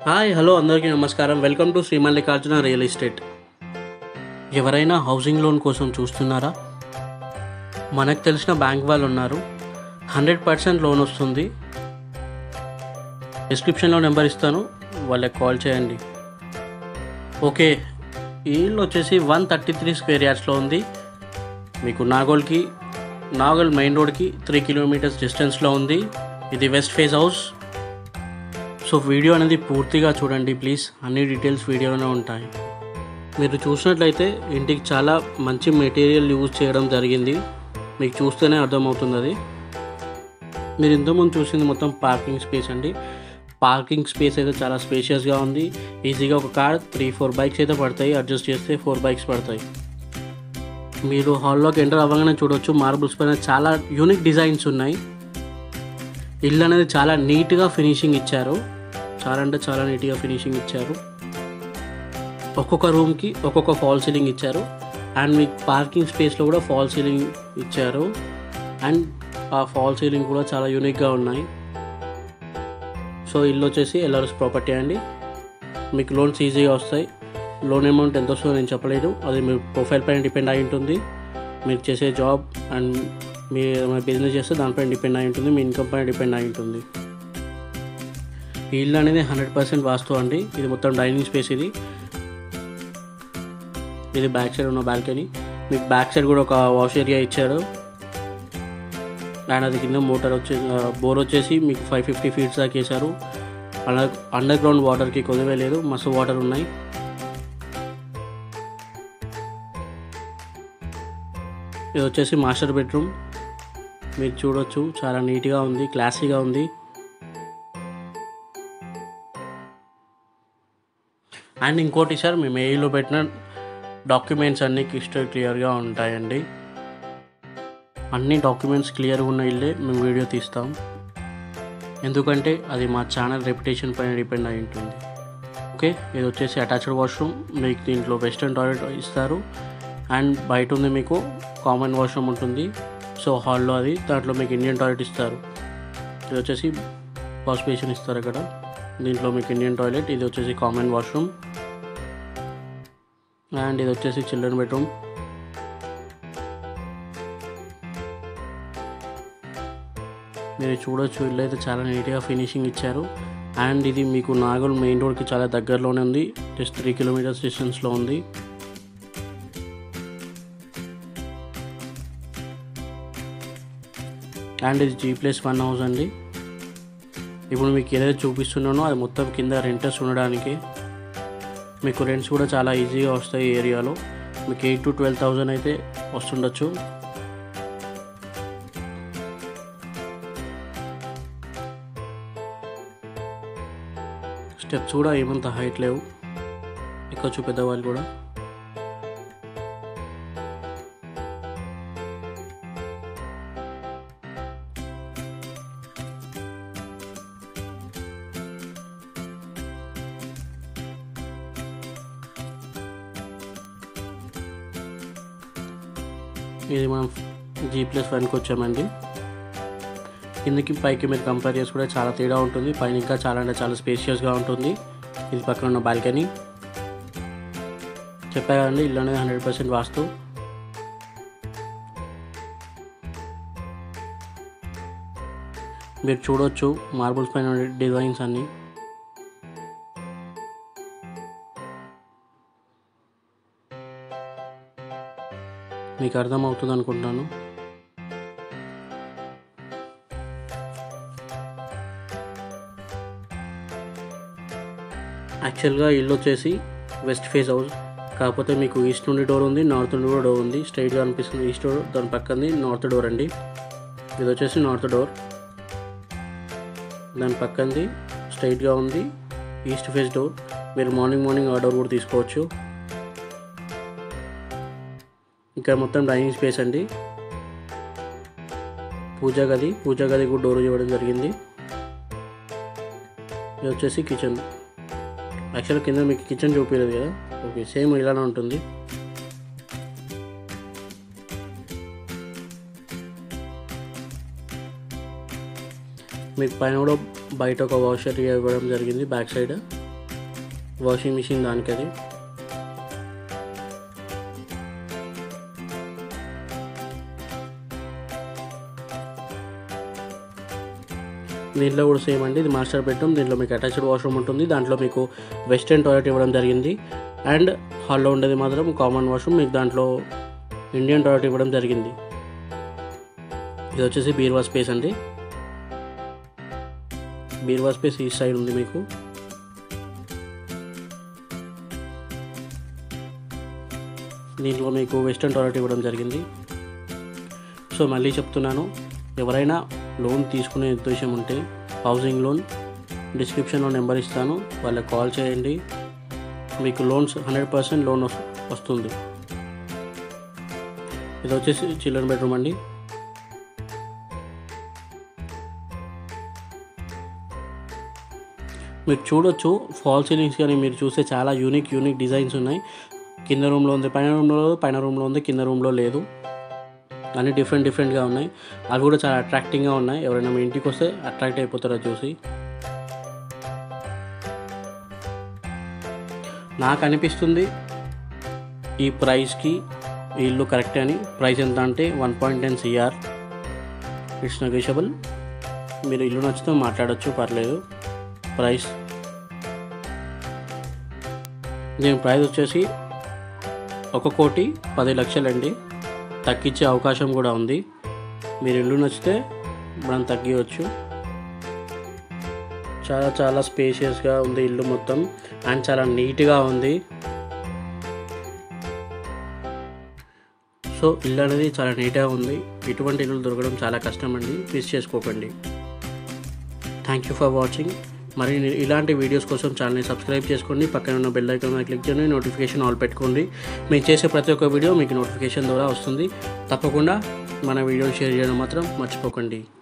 hi hello అందరికీ నమస్కారం welcome to Sri Mallikarjuna real estate ఎవరైనా హౌసింగ్ లోన్ కోసం చూస్తున్నారా మనకు తెలిసిన బ్యాంక్ వాళ్ళు ఉన్నారు హండ్రెడ్ పర్సెంట్ లోన్ వస్తుంది డిస్క్రిప్షన్లో నెంబర్ ఇస్తాను వాళ్ళకి కాల్ చేయండి ఓకే ఈ ఇల్లు వచ్చేసి వన్ థర్టీ త్రీ స్క్వేర్ యార్డ్స్లో ఉంది మీకు నాగోల్కి నాగోల్ మెయిన్ రోడ్కి త్రీ కిలోమీటర్స్ డిస్టెన్స్లో ఉంది ఇది west face house so video అనేది పూర్తిగా చూడండి ప్లీజ్ అన్ని డీటెయిల్స్ వీడియోలోనే ఉంటాయి మీరు చూసినట్లయితే ఇంటికి చాలా మంచి మెటీరియల్ యూజ్ చేయడం జరిగింది మీకు చూస్తేనే అర్థమవుతుంది అది మీరు ఇంతకుముందు చూసింది మొత్తం పార్కింగ్ స్పేస్ అండి పార్కింగ్ స్పేస్ అయితే చాలా స్పేషియస్గా ఉంది ఈజీగా ఒక కార్ త్రీ ఫోర్ బైక్స్ అయితే పడతాయి అడ్జస్ట్ చేస్తే ఫోర్ బైక్స్ పడతాయి మీరు హాల్లోకి ఎంటర్ అవ్వగానే చూడొచ్చు మార్బుల్స్ పైన చాలా యూనిక్ డిజైన్స్ ఉన్నాయి ఇల్లు అనేది చాలా నీట్గా ఫినిషింగ్ ఇచ్చారు చాలా అంటే చాలా నీట్గా ఫినిషింగ్ ఇచ్చారు ఒక్కొక్క రూమ్కి ఒక్కొక్క ఫాల్ సీలింగ్ ఇచ్చారు అండ్ మీకు పార్కింగ్ స్పేస్లో కూడా ఫాల్ సీలింగ్ ఇచ్చారు అండ్ ఆ ఫాల్ సీలింగ్ కూడా చాలా యూనిక్గా ఉన్నాయి సో ఇల్లు వచ్చేసి ఎల్ఆర్ఎస్ ప్రాపర్టీ అండి మీకు లోన్స్ ఈజీగా వస్తాయి లోన్ అమౌంట్ ఎంత వస్తుందో నేను చెప్పలేదు అది మీ ప్రొఫైల్ పైన డిపెండ్ అయి ఉంటుంది మీరు చేసే జాబ్ అండ్ మీ బిజినెస్ చేస్తే దానిపైన డిపెండ్ అయి ఉంటుంది మీ ఇన్కమ్ పైన డిపెండ్ అయి ఉంటుంది ఈ ఇల్లు అనేది హండ్రెడ్ పర్సెంట్ వాస్తు అండి ఇది మొత్తం డైనింగ్ స్పేస్ ఇది ఇది బ్యాక్ సైడ్ ఉన్న బాల్కనీ మీకు బ్యాక్ సైడ్ కూడా ఒక వాష్ ఏరియా ఇచ్చాడు అండ్ అది కింద మోటార్ వచ్చే బోర్ వచ్చేసి మీకు ఫైవ్ ఫిఫ్టీ ఫీట్స్ దాకా వేశారు అండర్ అండర్ గ్రౌండ్ వాటర్కి కొద్దివే లేదు మస్తు వాటర్ ఉన్నాయి ఇది వచ్చేసి మాస్టర్ బెడ్రూమ్ మీరు చూడొచ్చు చాలా నీట్గా ఉంది క్లాసీగా ఉంది అండ్ ఇంకోటి సార్ మీ మెయిల్లో పెట్టిన డాక్యుమెంట్స్ అన్నీ క్రిస్టల్ క్లియర్గా ఉంటాయండి అన్ని డాక్యుమెంట్స్ క్లియర్గా ఉన్న ఇల్లే మేము వీడియో తీస్తాం ఎందుకంటే అది మా ఛానల్ రెప్యుటేషన్ పైన డిపెండ్ అయి ఉంటుంది ఓకే ఇది వచ్చేసి అటాచ్డ్ వాష్రూమ్ మీకు దీంట్లో వెస్ట్రన్ టాయిలెట్ ఇస్తారు అండ్ బయట ఉంది మీకు కామన్ వాష్రూమ్ ఉంటుంది సో హాల్లో అది దాంట్లో మీకు ఇండియన్ టాయిలెట్ ఇస్తారు ఇది వచ్చేసి వాష్ బేసిన్ ఇస్తారు అక్కడ దీంట్లో మీకు ఇండియన్ టాయిలెట్ ఇది వచ్చేసి కామన్ వాష్రూమ్ అండ్ ఇది వచ్చేసి చిల్డ్రన్ బెడ్రూమ్ మీరు చూడొచ్చు ఇల్లు అయితే చాలా నీట్గా ఫినిషింగ్ ఇచ్చారు అండ్ ఇది మీకు నాగోల్ మెయిన్ రోడ్కి చాలా దగ్గరలోనే ఉంది జస్ట్ త్రీ కిలోమీటర్స్ డిస్టెన్స్లో ఉంది అండ్ ఇది జీ ప్లస్ వన్ హౌస్ అండి ఇప్పుడు మీకు ఏదైతే చూపిస్తున్నానో అది మొత్తం కింద రెంటర్స్ ఉండడానికి మీకు రెంట్స్ కూడా చాలా ఈజీగా వస్తాయి ఈ ఏరియాలో మీకు ఎయిట్ టు ట్వెల్వ్ థౌజండ్ అయితే వస్తుండొచ్చు స్టెప్స్ కూడా ఏమంత హైట్ లేవు ఎక్కొచ్చు పెద్దవాళ్ళు కూడా ఇది మనం జీ ప్లస్ వన్కి వచ్చామండి కిందకి పైకి మీరు కంపేర్ చేసి కూడా చాలా తేడా ఉంటుంది పైన ఇంకా చాలా అంటే చాలా స్పేషియస్గా ఉంటుంది ఇది పక్కన ఉన్న బాల్కనీ చెప్పా కదండి ఇల్లు అనేది హండ్రెడ్ పర్సెంట్ వాస్తు మీరు చూడొచ్చు మార్బుల్స్ పైన డిజైన్స్ అన్నీ మీకు అర్థమవుతుంది అనుకుంటున్నాను యాక్చువల్గా ఇల్లు వచ్చేసి వెస్ట్ ఫేస్ హౌస్ కాకపోతే మీకు ఈస్ట్ నుండి డోర్ ఉంది నార్త్ నుండి కూడా డోర్ ఉంది స్ట్రైట్గా అనిపిస్తుంది ఈస్ట్ డోర్ దాని పక్కనది నార్త్ డోర్ అండి ఇది వచ్చేసి నార్త్ డోర్ దాని పక్కనది స్ట్రైట్గా ఉంది ఈస్ట్ ఫేస్ డోర్ మీరు మార్నింగ్ మార్నింగ్ ఆ డోర్ కూడా తీసుకోవచ్చు ఇక్కడ మొత్తం డైనింగ్ స్పేస్ అండి పూజా గది పూజా గది కూడా డోర్ ఇవ్వడం జరిగింది ఇది వచ్చేసి కిచెన్ యాక్చువల్ కింద మీకు కిచెన్ చూపించలేదు కదా ఓకే సేమ్ ఇలానే ఉంటుంది మీకు పైన కూడా బయట ఒక వాషర్ ఇవ్వడం జరిగింది బ్యాక్ సైడ్ వాషింగ్ మిషన్ దానికి అది దీంట్లో కూడా సేమ్ అండి ఇది మాస్టర్ బెడ్రూమ్ దీంట్లో మీకు అటాచ్డ్ వాష్రూమ్ ఉంటుంది దాంట్లో మీకు వెస్టర్న్ టాయిలెట్ ఇవ్వడం జరిగింది అండ్ హాల్లో ఉండేది మాత్రం కామన్ వాష్రూమ్ మీకు దాంట్లో ఇండియన్ టాయిలెట్ ఇవ్వడం జరిగింది ఇది వచ్చేసి బీర్వా స్పేస్ అండి బీర్వా స్పేస్ ఈ సైడ్ ఉంది మీకు దీంట్లో మీకు వెస్టర్న్ టాయిలెట్ ఇవ్వడం జరిగింది సో మళ్ళీ చెప్తున్నాను ఎవరైనా లోన్ తీసుకునే ఉద్దేశం ఉంటే హౌసింగ్ లోన్ డిస్క్రిప్షన్లో నెంబర్ ఇస్తాను వాళ్ళకి కాల్ చేయండి మీకు లోన్స్ హండ్రెడ్ పర్సెంట్ లోన్ వస్- వస్తుంది ఇది వచ్చేసి చిల్డ్రన్ బెడ్రూమ్ అండి మీరు చూడొచ్చు ఫాల్ సీలింగ్స్ కానీ మీరు చూస్తే చాలా యూనిక్ యూనిక్ డిజైన్స్ ఉన్నాయి కింద రూమ్లో ఉంది పైన రూమ్లో లేదు పైన రూమ్లో ఉంది కింద రూమ్లో లేదు అన్నీ డిఫరెంట్ డిఫరెంట్గా ఉన్నాయి అవి కూడా చాలా అట్రాక్టింగ్గా ఉన్నాయి ఎవరైనా మీ ఇంటికి వస్తే అట్రాక్ట్ అయిపోతారో చూసి నాకు అనిపిస్తుంది ఈ ప్రైస్కి ఈ ఇల్లు కరెక్టే అని ప్రైస్ ఎంత అంటే one point ten CR it's negotiable మీరు ఇల్లు నచ్చితే మాట్లాడొచ్చు పర్లేదు ప్రైస్ దీని ప్రైస్ వచ్చేసి ఒక కోటి పది లక్షలండి తగ్గించే అవకాశం కూడా ఉంది మీరు ఇల్లు నచ్చితే మనం తగ్గివచ్చు చాలా చాలా స్పేషియస్గా ఉంది ఇల్లు మొత్తం అండ్ చాలా నీట్గా ఉంది సో ఇల్లు అనేది చాలా నీట్గా ఉంది ఇటువంటి ఇల్లు దొరకడం చాలా కష్టం అండి మిస్ చేసుకోకండి థ్యాంక్ యూ ఫర్ వాచింగ్ మరి ని- ఇలాంటి వీడియోస్ కోసం ఛానల్ని సబ్స్క్రైబ్ చేసుకోండి పక్కన ఉన్న బెల్ ఐకాన్ మీద క్లిక్ చేయండి నోటిఫికేషన్ ఆల్ పెట్టుకోండి మేము చేసే ప్రతి ఒక్క వీడియో మీకు నోటిఫికేషన్ ద్వారా వస్తుంది తప్పకుండా మన వీడియోని షేర్ చేయడం మాత్రం మర్చిపోకండి